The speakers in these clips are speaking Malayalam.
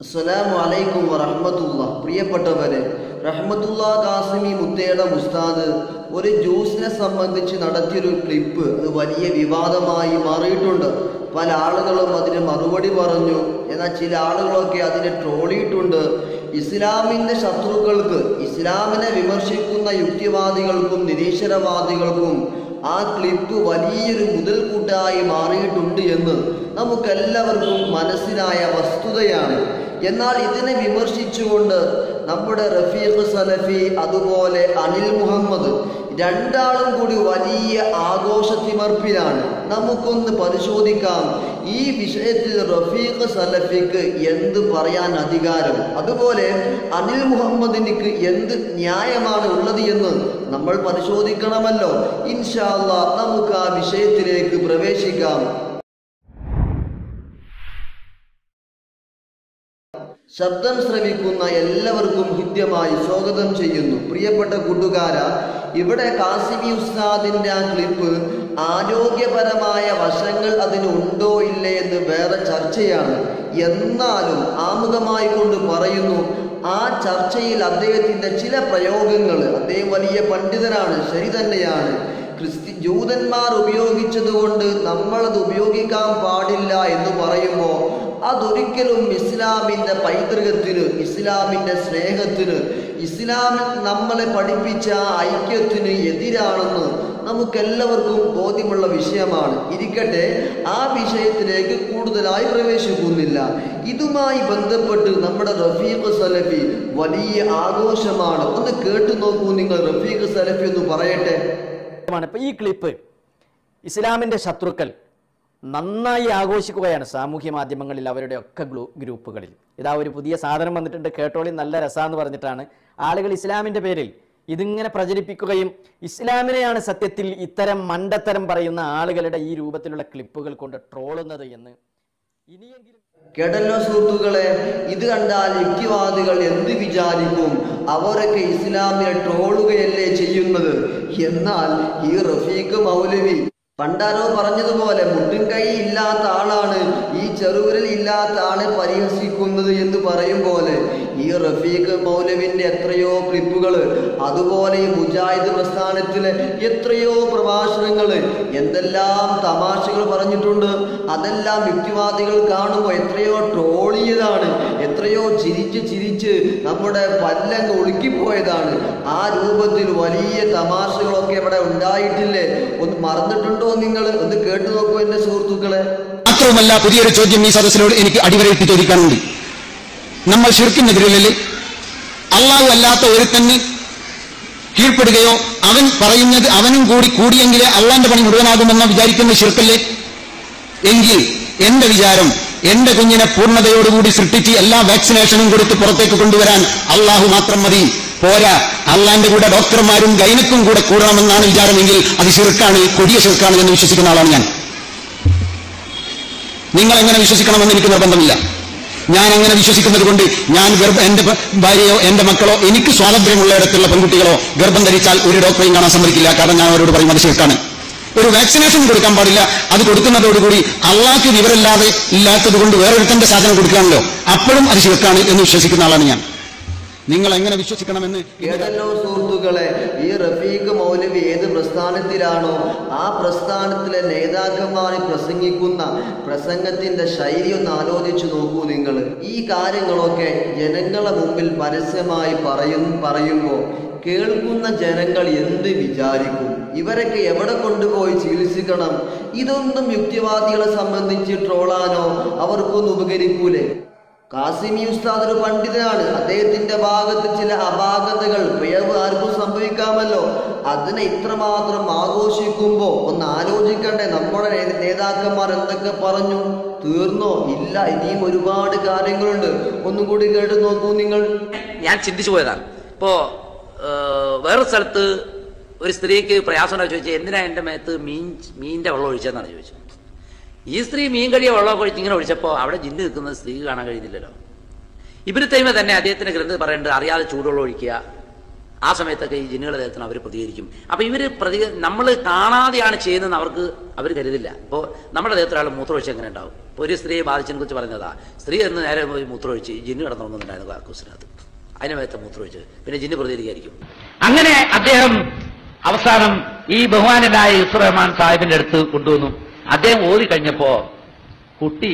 അസ്സലാമു അലൈക്കും വറഹ്മത്തുള്ള പ്രിയപ്പെട്ടവരെ റഹ്മത്തുള്ള കാസിമി മുത്തേട ഉസ്താദ് ഒരു ജ്യൂസിനെ സംബന്ധിച്ച് നടത്തിയൊരു ക്ലിപ്പ് അത് വലിയ വിവാദമായി മാറിയിട്ടുണ്ട് പല ആളുകളും അതിന് മറുപടി പറഞ്ഞു എന്നാൽ ചില ആളുകളൊക്കെ അതിനെ ട്രോളിയിട്ടുണ്ട് ഇസ്ലാമിൻ്റെ ശത്രുക്കൾക്ക് ഇസ്ലാമിനെ വിമർശിക്കുന്ന യുക്തിവാദികൾക്കും നിരീശ്വരവാദികൾക്കും ആ ക്ലിപ്പ് വലിയൊരു മുതൽക്കൂട്ടായി മാറിയിട്ടുണ്ട് എന്ന് നമുക്കെല്ലാവർക്കും മനസ്സിലായ വസ്തുതയാണ് എന്നാൽ ഇതിനെ വിമർശിച്ചുകൊണ്ട് നമ്മുടെ റഫീഖ് സലഫി അതുപോലെ അനിൽ മുഹമ്മദ് രണ്ടാളും കൂടി വലിയ ആഘോഷത്തിമർപ്പിലാണ് നമുക്കൊന്ന് പരിശോധിക്കാം ഈ വിഷയത്തിൽ റഫീഖ് സലഫിക്ക് എന്ത് പറയാൻ അധികാരം അതുപോലെ അനിൽ മുഹമ്മദിനിക്ക് എന്ത് ന്യായമാണ് ഉള്ളത് എന്ന് നമ്മൾ പരിശോധിക്കണമല്ലോ ഇൻഷാല്ല നമുക്ക് ആ വിഷയത്തിലേക്ക് പ്രവേശിക്കാം ശബ്ദം ശ്രവിക്കുന്ന എല്ലാവർക്കും ഹൃദ്യമായി സ്വാഗതം ചെയ്യുന്നു പ്രിയപ്പെട്ട കൂട്ടുകാര ഇവിടെ കാസിമി ഉസ്താദിന്റെ ആ ക്ലിപ്പ് ആരോഗ്യപരമായ വശങ്ങൾ അതിനുണ്ടോ ഇല്ലേ എന്ന് വേറെ ചർച്ചയാണ് എന്നാലും ആമുഖമായി കൊണ്ട് പറയുന്നു ആ ചർച്ചയിൽ അദ്ദേഹത്തിന്റെ ചില പ്രയോഗങ്ങൾ അദ്ദേഹം വലിയ പണ്ഡിതനാണ് ശരി തന്നെയാണ് ക്രിസ്തി ജൂതന്മാർ ഉപയോഗിച്ചതുകൊണ്ട് നമ്മളത് ഉപയോഗിക്കാൻ പാടില്ല എന്ന് പറയുമ്പോൾ അതൊരിക്കലും ഇസ്ലാമിൻ്റെ പൈതൃകത്തിന് ഇസ്ലാമിൻ്റെ സ്നേഹത്തിന് ഇസ്ലാമിൽ നമ്മളെ പഠിപ്പിച്ച ഐക്യത്തിന് എതിരാണെന്ന് നമുക്കെല്ലാവർക്കും ബോധ്യമുള്ള വിഷയമാണ് ഇരിക്കട്ടെ ആ വിഷയത്തിലേക്ക് കൂടുതലായി പ്രവേശിക്കുന്നില്ല ഇതുമായി ബന്ധപ്പെട്ട് നമ്മുടെ റഫീഖ് സലഫി വലിയ ആഘോഷമാണ് ഒന്ന് കേട്ടു നോക്കൂ നിങ്ങൾ റഫീഖ് സലഫി ഒന്ന് പറയട്ടെ ാണ് ഇപ്പൊ ഈ ക്ലിപ്പ് ഇസ്ലാമിന്റെ ശത്രുക്കൾ നന്നായി ആഘോഷിക്കുകയാണ് സാമൂഹ്യ മാധ്യമങ്ങളിൽ അവരുടെ ഒക്കെ ഗ്രൂ ഗ്രൂപ്പുകളിൽ ഇതാ ഒരു പുതിയ സാധനം വന്നിട്ടുണ്ട് കേട്ടോളി നല്ല രസാന്ന് പറഞ്ഞിട്ടാണ് ആളുകൾ ഇസ്ലാമിന്റെ പേരിൽ ഇതിങ്ങനെ പ്രചരിപ്പിക്കുകയും ഇസ്ലാമിനെയാണ് സത്യത്തിൽ ഇത്തരം മണ്ടത്തരം പറയുന്ന ആളുകളുടെ ഈ രൂപത്തിലുള്ള ക്ലിപ്പുകൾ കൊണ്ട് ട്രോളുന്നത് എന്ന് ഇനിയെങ്കിലും കേട്ടല്ലോ സുഹൃത്തുക്കളെ ഇത് കണ്ടാൽ യുക്തിവാദികൾ എന്ത് വിചാരിക്കും അവരൊക്കെ ഇസ്ലാമിനെ ട്രോളുകയല്ലേ ചെയ്യുന്നത് എന്നാൽ ഈ റഫീഖ് മൗലവി പണ്ടാരോ പറഞ്ഞതുപോലെ മുട്ടും കൈ ഇല്ലാത്ത ആളാണ് ഈ ചെറുവിരൽ ഇല്ലാത്ത ആളെ പരിഹസിക്കുന്നത് എന്ന് പറയും പോലെ ഈ റഫീഖ് മൗലവിന്റെ എത്രയോ ക്ലിപ്പുകൾ അതുപോലെ ഈ മുജാഹിദ് പ്രസ്ഥാനത്തിലെ എത്രയോ പ്രഭാഷണങ്ങൾ എന്തെല്ലാം തമാശകൾ പറഞ്ഞിട്ടുണ്ട് അതെല്ലാം യുക്തിവാദികൾ കാണുമ്പോൾ എത്രയോ ട്രോളിയതാണ് എത്രയോ ചിരിച്ച് ചിരിച്ച് നമ്മുടെ പല്ലങ്ങ് ഒളുക്കിപ്പോയതാണ് ആ രൂപത്തിൽ വലിയ തമാശകളൊക്കെ ഇവിടെ ഉണ്ടായിട്ടില്ലേ ഒന്ന് മറന്നിട്ടുണ്ടോ നിങ്ങൾ ഒന്ന് കേട്ടു നോക്കൂ എന്റെ സുഹൃത്തുക്കളെ മാത്രവുമല്ല പുതിയൊരു ചോദ്യം ഈ സദസ്സിനോട് എനിക്ക് അടിവരയിട്ട് ചോദിക്കാനുണ്ട് നമ്മൾ ഷിർക്കിനെതിരല്ലേ അള്ളാഹു അല്ലാത്ത ഒരുത്തന് കീഴ്പ്പെടുകയോ അവൻ പറയുന്നത് അവനും കൂടി കൂടിയെങ്കിലേ അള്ളാന്റെ പണി മുഴുവനാകുമെന്ന് വിചാരിക്കുന്ന ഷിർക്കല്ലേ എങ്കിൽ എന്റെ വിചാരം എന്റെ കുഞ്ഞിനെ പൂർണ്ണതയോടുകൂടി സൃഷ്ടിച്ച് എല്ലാ വാക്സിനേഷനും കൊടുത്ത് പുറത്തേക്ക് കൊണ്ടുവരാൻ അള്ളാഹു മാത്രം മതി പോരാ അള്ളാന്റെ കൂടെ ഡോക്ടർമാരും ഗൈനക്കും കൂടെ കൂടണമെന്നാണ് വിചാരമെങ്കിൽ അത് ഷിർക്കാണ് കൊടിയ ഷിർക്കാണ് എന്ന് വിശ്വസിക്കുന്ന ആളാണ് ഞാൻ നിങ്ങൾ എങ്ങനെ വിശ്വസിക്കണമെന്ന് എനിക്ക് നിർബന്ധമില്ല ഞാൻ അങ്ങനെ വിശ്വസിക്കുന്നത് കൊണ്ട് ഞാൻ ഗർഭ എന്റെ ഭ- ഭാര്യയോ എന്റെ മക്കളോ എനിക്ക് സ്വാതന്ത്ര്യമുള്ളിടത്തുള്ള പെൺകുട്ടികളോ ഗർഭം ധരിച്ചാൽ ഒരു ഡോക്ടറെയും കാണാൻ സമ്മതിക്കില്ല കാരണം ഞാൻ അവരോട് പറയും അത് ശരിക്കാണ് ഒരു വാക്സിനേഷൻ കൊടുക്കാൻ പാടില്ല അത് കൊടുക്കുന്നതോടുകൂടി അള്ളാഹ്ക്ക് വിവരമില്ലാതെ ഇല്ലാത്തത് കൊണ്ട് വേറൊരുത്തന്റെ സാധനം കൊടുക്കുകയാണല്ലോ അപ്പോഴും അത് ശിർക്കാണ് എന്ന് വിശ്വസിക്കുന്ന ആളാണ് ഞാൻ നിങ്ങൾ എങ്ങനെ വിശ്വസിക്കണമെന്ന് കേട്ടല്ലോ സുഹൃത്തുക്കളെ ഈ റഫീഖ് മൗലവി ഏത് പ്രസ്ഥാനത്തിലാണോ ആ പ്രസ്ഥാനത്തിലെ നേതാക്കന്മാർ പ്രസംഗിക്കുന്ന പ്രസംഗത്തിന്റെ ശൈലി ഒന്ന് ആലോചിച്ചു നോക്കൂ നിങ്ങൾ ഈ കാര്യങ്ങളൊക്കെ ജനങ്ങളെ മുമ്പിൽ പരസ്യമായി പറയും പറയുമ്പോൾ കേൾക്കുന്ന ജനങ്ങൾ എന്ത് വിചാരിക്കും ഇവരൊക്കെ എവിടെ കൊണ്ടുപോയി ചികിത്സിക്കണം ഇതൊന്നും യുക്തിവാദികളെ സംബന്ധിച്ച് ട്രോളാനോ അവർക്കൊന്നും ഉപകരിക്കൂലേ കാസിമി ഉസ്താദ് ഒരു പണ്ഡിതനാണ് അദ്ദേഹത്തിന്റെ ഭാഗത്ത് ചില അപാകതകൾ പിഴവ് ആർക്കും സംഭവിക്കാമല്ലോ അതിനെ ഇത്രമാത്രം ആഘോഷിക്കുമ്പോ ഒന്ന് ആലോചിക്കണ്ടേ നമ്മുടെ നേ- നേതാക്കന്മാർ എന്തൊക്കെ പറഞ്ഞു തീർന്നോ ഇല്ല ഇനിയും ഒരുപാട് കാര്യങ്ങളുണ്ട് ഒന്നും കൂടി കേട്ട് നോക്കൂ നിങ്ങൾ ഞാൻ ചിന്തിച്ചു പോയതാണ് ഇപ്പോൾ വേറൊരു സ്ഥലത്ത് ഒരു സ്ത്രീക്ക് പ്രയാസം ഉണ്ടായി ചോദിച്ചാൽ എന്തിനാ എൻ്റെ മേത്ത് മീൻ മീനിൻ്റെ വെള്ളം ഒഴിച്ചതെന്നാണ് ചോദിച്ചത് ഈ സ്ത്രീ മീൻ കഴിയ വെള്ളം ഒഴിച്ച് ഇങ്ങനെ ഒഴിച്ചപ്പോൾ അവിടെ ജിന്ന് നിൽക്കുന്നത് സ്ത്രീക്ക് കാണാൻ കഴിയുന്നില്ലല്ലോ ഇബിന് തൈമ തന്നെ അദ്ദേഹത്തിന്റെ ഗ്രന്ഥത്തിൽ പറയുന്നുണ്ട് അറിയാതെ ചൂടുവെള്ളം ഒഴിക്കുക ആ സമയത്തൊക്കെ ഈ ജിന്നുകളുടെ ദേഹത്തിന് അവർ പ്രതികരിക്കും അപ്പോൾ ഇവർ പ്രതി നമ്മൾ കാണാതെയാണ് ചെയ്യുന്നതെന്ന് അവർക്ക് അവർ കരുതില്ല ഇപ്പോൾ നമ്മുടെ ദേഹത്തിൽ ഒരാൾ മൂത്രമൊഴിച്ച് എങ്ങനെ ഉണ്ടാവും ഇപ്പോൾ ഒരു സ്ത്രീയെ ബാധിച്ചതിനെ കുറിച്ച് പറഞ്ഞതാ സ്ത്രീ എന്ന് നേരെ പോയി മൂത്രമൊഴിച്ച് ഈ ജിന്ന് കിടന്നുണ്ടായിരുന്നു കാക്കൂസിനകത്ത് അതിന് മേത്തെ മൂത്രമൊഴിച്ച് പിന്നെ ജിന്ന് പ്രതികരിക്കായിരിക്കും അങ്ങനെ അദ്ദേഹം അവസാനം ഈ ബഹുമാനനായ യൂസുഫ് റഹ്മാൻ സാഹിബിന്റെ അടുത്ത് കൊണ്ടുവന്നു അദ്ദേഹം ഓതി കഴിഞ്ഞപ്പോ കുട്ടി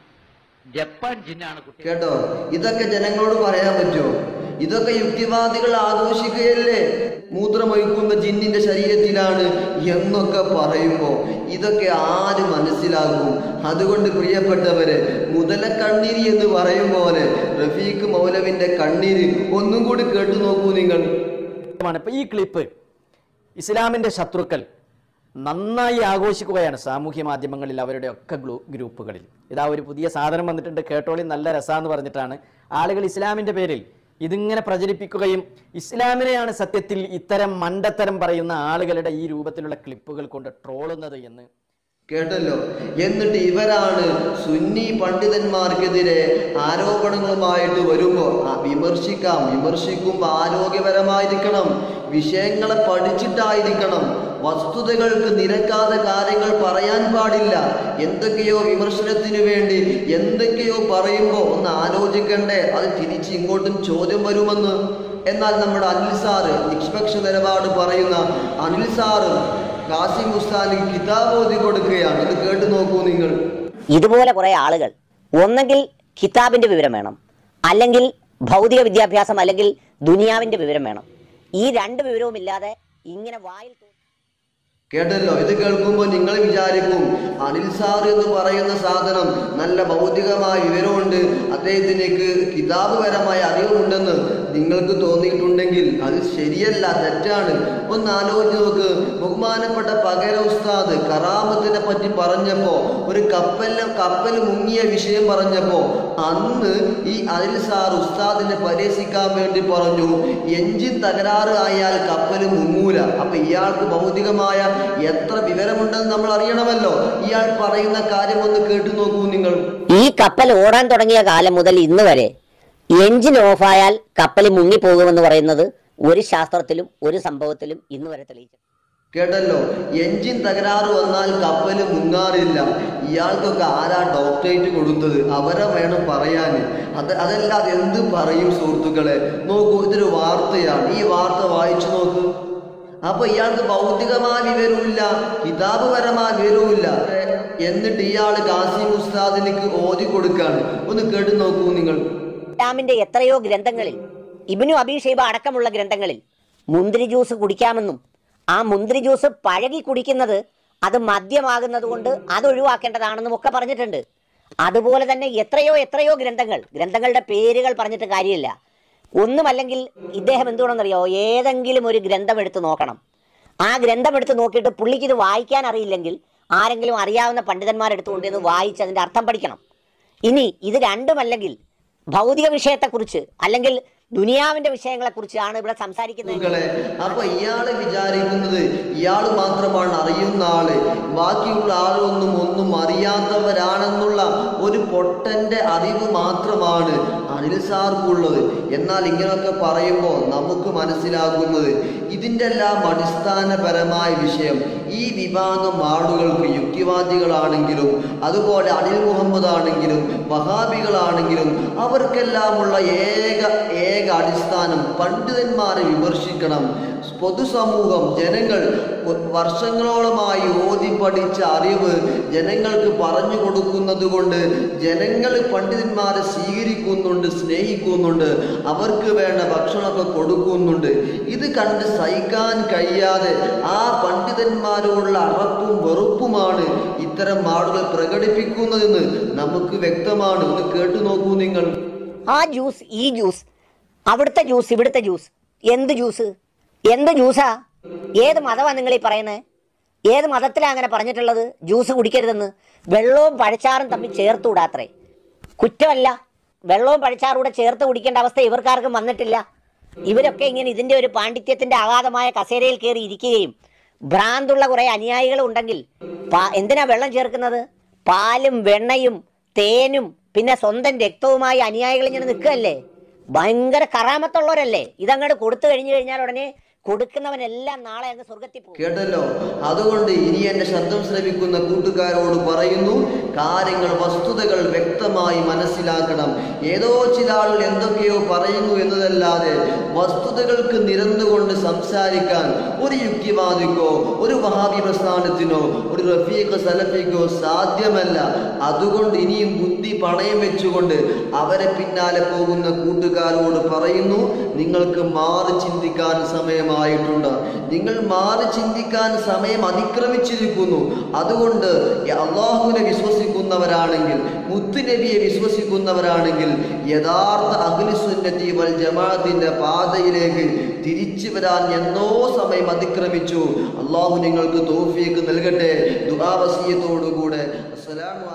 ജപ്പാൻ ജിന്നാണ് കുട്ടി കേട്ടോ ഇതൊക്കെ ജനങ്ങളോട് പറയാൻ പറ്റുമോ ഇതൊക്കെ യുക്തിവാദികൾ ആഘോഷിക്കുകയല്ലേ മൂത്രമൊഴിക്കുന്ന ജിന്നിന്റെ ശരീരത്തിലാണ് എന്നൊക്കെ പറയുമ്പോൾ ഇതൊക്കെ ആര് മനസ്സിലാകും അതുകൊണ്ട് പ്രിയപ്പെട്ടവരെ മുതലക്കണ്ണീര് എന്ന് പറയും പോലെ റഫീഖ് മൗലവിന്റെ കണ്ണീര് ഒന്നും കൂടി കേട്ടു നോക്കൂ നിങ്ങൾ ാണ് ഇപ്പൊ ഈ ക്ലിപ്പ് ഇസ്ലാമിന്റെ ശത്രുക്കൾ നന്നായി ആഘോഷിക്കുകയാണ് സാമൂഹ്യ മാധ്യമങ്ങളിൽ അവരുടെ ഒക്കെ ഗ്രൂ ഗ്രൂപ്പുകളിൽ ഇതാ ഒരു പുതിയ സാധനം വന്നിട്ടുണ്ട് കേട്ടോളി നല്ല രസാന്ന് പറഞ്ഞിട്ടാണ് ആളുകൾ ഇസ്ലാമിന്റെ പേരിൽ ഇതിങ്ങനെ പ്രചരിപ്പിക്കുകയും ഇസ്ലാമിനെയാണ് സത്യത്തിൽ ഇത്തരം മണ്ടത്തരം പറയുന്ന ആളുകളുടെ ഈ രൂപത്തിലുള്ള ക്ലിപ്പുകൾ കൊണ്ട് ട്രോളുന്നത് എന്ന് കേട്ടല്ലോ എന്നിട്ട് ഇവരാണ് സുന്നി പണ്ഡിതന്മാർക്കെതിരെ ആരോപണങ്ങളുമായിട്ട് വരുമ്പോൾ ആ വിമർശിക്കാം വിമർശിക്കുമ്പോൾ ആരോഗ്യപരമായിരിക്കണം വിഷയങ്ങളെ പഠിച്ചിട്ടായിരിക്കണം വസ്തുതകൾക്ക് നിരക്കാതെ കാര്യങ്ങൾ പറയാൻ പാടില്ല എന്തൊക്കെയോ വിമർശനത്തിന് വേണ്ടി എന്തൊക്കെയോ പറയുമ്പോൾ ഒന്ന് ആലോചിക്കണ്ടേ അത് തിരിച്ച് ഇങ്ങോട്ടും ചോദ്യം വരുമെന്ന് എന്നാൽ നമ്മുടെ അനിൽ സാറ് നിഷ്പക്ഷ നിലപാട് പറയുന്ന അനിൽ സാറ് കാസിം ഉസ്താന് കിതാബ് ഓതി കൊടുക്കുകയാണ് ഇത് കേട്ടു നോക്കൂ നിങ്ങൾ ഇതുപോലെ കുറെ ആളുകൾ ഒന്നെങ്കിൽ കിതാബിന്റെ വിവരം വേണം അല്ലെങ്കിൽ ഭൗതിക വിദ്യാഭ്യാസം അല്ലെങ്കിൽ ദുനിയാവിന്റെ വിവരം വേണം ഈ രണ്ട് വിവരവും ഇല്ലാതെ ഇങ്ങനെ വായിൽ തോ- കേട്ടല്ലോ ഇത് കേൾക്കുമ്പോൾ നിങ്ങൾ വിചാരിക്കും അനിൽ സാർ എന്ന് പറയുന്ന സാധനം നല്ല ഭൗതികമായ വിവരമുണ്ട് അദ്ദേഹത്തിനേക്ക് കിതാബ് പരമായ അറിവുണ്ടെന്ന് നിങ്ങൾക്ക് തോന്നിയിട്ടുണ്ടെങ്കിൽ അത് ശരിയല്ല തെറ്റാണ് ഒന്ന് ആലോചിച്ച് നോക്ക് ബഹുമാനപ്പെട്ട പകര ഉസ്താദ് കറാമത്തിനെ പറ്റി പറഞ്ഞപ്പോ ഒരു കപ്പലിന് കപ്പൽ മുങ്ങിയ വിഷയം പറഞ്ഞപ്പോ അന്ന് ഈ അനിൽ സാർ ഉസ്താദിനെ പരിഹസിക്കാൻ വേണ്ടി പറഞ്ഞു എഞ്ചിൻ തകരാറ് ആയാൽ കപ്പൽ മുങ്ങൂല അപ്പൊ ഇയാൾക്ക് ഭൗതികമായ എത്ര വിവരമുണ്ടെന്ന് നമ്മൾ അറിയണമല്ലോ ഇയാൾ പറയുന്ന കാര്യം ഒന്ന് കേട്ടു നോക്കൂ നിങ്ങൾ ഈ കപ്പൽ ഓടാൻ തുടങ്ങിയ കാലം മുതൽ ഇന്ന് വരെ എഞ്ചിൻ ഓഫായാൽ കപ്പൽ മുങ്ങിപ്പോകുമെന്ന് പറയുന്നത് ഒരു ശാസ്ത്രത്തിലും ഒരു സംഭവത്തിലും ഇന്ന് വരെ തെളിയിച്ചു കേട്ടല്ലോ എഞ്ചിൻ തകരാറ് വന്നാൽ കപ്പൽ മുങ്ങാറില്ല ഇയാൾക്കൊക്കെ ആരാ ഡോക്ടറേറ്റ് കൊടുത്തത് അവരെ വേണം പറയാൻ അത് അതല്ലാതെ എന്ത് പറയും സുഹൃത്തുക്കളെ നോക്കൂ ഇതൊരു വാർത്തയാണ് ഈ വാർത്ത വായിച്ചു നോക്കൂ അപ്പൊ ഇയാൾക്ക് ഭൗതികമായ വിവരവുമില്ല കിതാബ് പരമായ വിവരവുമില്ല എന്നിട്ട് ഇയാൾ കാസിം ഉസ്താദിനിക്ക് ഓതി കൊടുക്കാണ് ഒന്ന് കേട്ടു നോക്കൂ നിങ്ങൾ ഇസ്ലാമിന്റെ എത്രയോ ഗ്രന്ഥങ്ങളിൽ ഇബിനു അബി ഷൈബ അടക്കമുള്ള ഗ്രന്ഥങ്ങളിൽ മുന്തിരി ജ്യൂസ് കുടിക്കാമെന്നും ആ മുന്തിരി ജ്യൂസ് പഴകി കുടിക്കുന്നത് അത് മദ്യമാകുന്നത് കൊണ്ട് അത് ഒഴിവാക്കേണ്ടതാണെന്നും ഒക്കെ പറഞ്ഞിട്ടുണ്ട് അതുപോലെ തന്നെ എത്രയോ എത്രയോ ഗ്രന്ഥങ്ങൾ ഗ്രന്ഥങ്ങളുടെ പേരുകൾ പറഞ്ഞിട്ട് കാര്യമില്ല ഒന്നുമല്ലെങ്കിൽ ഇദ്ദേഹം എന്തുകൊണ്ടെന്നറിയോ ഏതെങ്കിലും ഒരു ഗ്രന്ഥം എടുത്ത് നോക്കണം ആ ഗ്രന്ഥം എടുത്ത് നോക്കിയിട്ട് പുള്ളിക്ക് ഇത് വായിക്കാൻ അറിയില്ലെങ്കിൽ ആരെങ്കിലും അറിയാവുന്ന പണ്ഡിതന്മാരെടുത്ത് കൊണ്ടുവന്ന് വായിച്ച് അതിന്റെ അർത്ഥം പഠിക്കണം ഇനി ഇത് രണ്ടുമല്ലെങ്കിൽ ഭൗതിക വിഷയത്തെക്കുറിച്ച് അല്ലെങ്കിൽ ദുനിയാവിന്റെ വിഷയങ്ങളെക്കുറിച്ചാണ് ഇവിടെ സംസാരിക്കുന്നത് സുഹൃത്തുക്കളെ അപ്പൊ ഇയാള് വിചാരിക്കുന്നത് ഇയാൾ മാത്രമാണ് അറിയുന്ന ആള് ബാക്കിയുള്ള ആളൊന്നും ഒന്നും അറിയാത്തവരാണെന്നുള്ള ഒരു പൊട്ടന്റെ അറിവ് മാത്രമാണ് അനിൽ സാർക്കുള്ളത് എന്നാൽ ഇങ്ങനെയൊക്കെ പറയുമ്പോൾ നമുക്ക് മനസ്സിലാകുന്നത് ഇതിൻ്റെ എല്ലാം അടിസ്ഥാനപരമായ വിഷയം ഈ വിഭാഗം ആളുകൾക്ക് യുക്തിവാദികളാണെങ്കിലും അതുപോലെ അനിൽ മുഹമ്മദ് ആണെങ്കിലും വഹാബികളാണെങ്കിലും അവർക്കെല്ലാമുള്ള ഏക ഏക അടിസ്ഥാനം പണ്ഡിതന്മാരെ വിമർശിക്കണം പൊതുസമൂഹം ജനങ്ങൾ വർഷങ്ങളോളമായി ഓതി പഠിച്ച അറിവ് ജനങ്ങൾക്ക് പറഞ്ഞു കൊടുക്കുന്നത് കൊണ്ട് ജനങ്ങൾ പണ്ഡിതന്മാരെ സ്വീകരിക്കുന്നുണ്ട് സ്നേഹിക്കുന്നുണ്ട് അവർക്ക് വേണ്ട ഭക്ഷണമൊക്കെ കൊടുക്കുന്നുണ്ട് ഇത് കണ്ട് സഹിക്കാൻ കഴിയാതെ ആ പണ്ഡിതന്മാരോടുള്ള അറപ്പും വെറുപ്പുമാണ് ഇത്തരം ആളുകൾ പ്രകടിപ്പിക്കുന്നതെന്ന് നമുക്ക് വ്യക്തമാണ് ഒന്ന് കേട്ടു നോക്കൂ നിങ്ങൾ ആ ജ്യൂസ് ഈ ജ്യൂസ് അവിടുത്തെ ജ്യൂസ് ഇവിടുത്തെ ജ്യൂസ് എന്ത് ജ്യൂസ് എന്ത് ജ്യൂസാ ഏത് മതമാണ് നിങ്ങൾ ഈ പറയുന്നത് ഏത് മതത്തിലാണ് അങ്ങനെ പറഞ്ഞിട്ടുള്ളത് ജ്യൂസ് കുടിക്കരുതെന്ന് വെള്ളവും പഴച്ചാറും തമ്മിൽ ചേർത്ത് വിടാത്രേ കുറ്റമല്ല വെള്ളവും പഴച്ചാറും കൂടെ ചേർത്ത് കുടിക്കേണ്ട അവസ്ഥ ഇവർക്കാർക്കും വന്നിട്ടില്ല ഇവരൊക്കെ ഇങ്ങനെ ഇതിന്റെ ഒരു പാണ്ഡിത്യത്തിന്റെ അഗാധമായ കസേരയിൽ കയറി ഇരിക്കുകയും ഭ്രാന്തുള്ള കുറെ അനുയായികൾ ഉണ്ടെങ്കിൽ പാ- എന്തിനാ വെള്ളം ചേർക്കുന്നത് പാലും വെണ്ണയും തേനും പിന്നെ സ്വന്തം രക്തവുമായി അനുയായികൾ ഇങ്ങനെ നിൽക്കുകയല്ലേ ഭയങ്കര കറാമത്തുള്ളവരല്ലേ ഇതങ്ങോട്ട് കൊടുത്തു കഴിഞ്ഞു കഴിഞ്ഞാൽ ഉടനെ കൊടുക്കുന്നവനെല്ലാം നാളെ അങ്ങ് സ്വർഗത്തിൽ പോകും കേട്ടല്ലോ അതുകൊണ്ട് ഇനി എന്റെ ശബ്ദം ശ്രവിക്കുന്ന കൂട്ടുകാരോട് പറയുന്നു കാര്യങ്ങൾ വസ്തുതകൾ വ്യക്തമായി മനസ്സിലാക്കണം ഏതോ ചില ആളുകൾ എന്തൊക്കെയോ പറയുന്നു എന്നതല്ലാതെ വസ്തുതകൾക്ക് നിരന്നുകൊണ്ട് സംസാരിക്കാൻ ഒരു യുക്തിവാദിക്കോ ഒരു വഹാബി പ്രസ്ഥാനത്തിനോ ഒരു റഫീഖ് സലഫിക്കോ സാധ്യമല്ല അതുകൊണ്ട് ഇനിയും ബുദ്ധി പണയം വെച്ചുകൊണ്ട് അവരെ പിന്നാലെ പോകുന്ന കൂട്ടുകാരോട് പറയുന്നു നിങ്ങൾക്ക് മാറി ചിന്തിക്കാൻ സമയമായിട്ടുണ്ട് നിങ്ങൾ മാറി ചിന്തിക്കാൻ സമയം അതിക്രമിച്ചിരിക്കുന്നു അതുകൊണ്ട് ഈ അള്ളാഹുവിനെ വിശ്വസിക്കുന്നവരാണെങ്കിൽ മുത്തുനബിയെ വിശ്വസിക്കുന്നവരാണെങ്കിൽ യഥാർത്ഥ അഖിലുസുന്നത്തി വൽ ജമാഅത്തിന്റെ പാതയിലേക്ക് തിരിച്ചു വരാൻ എന്നോ സമയം അതിക്രമിച്ചു അള്ളാഹു നിങ്ങൾക്ക് തോഫിക്ക് നൽകട്ടെ ദുആവസിയത്തോടുകൂടെ അസ്സലാമു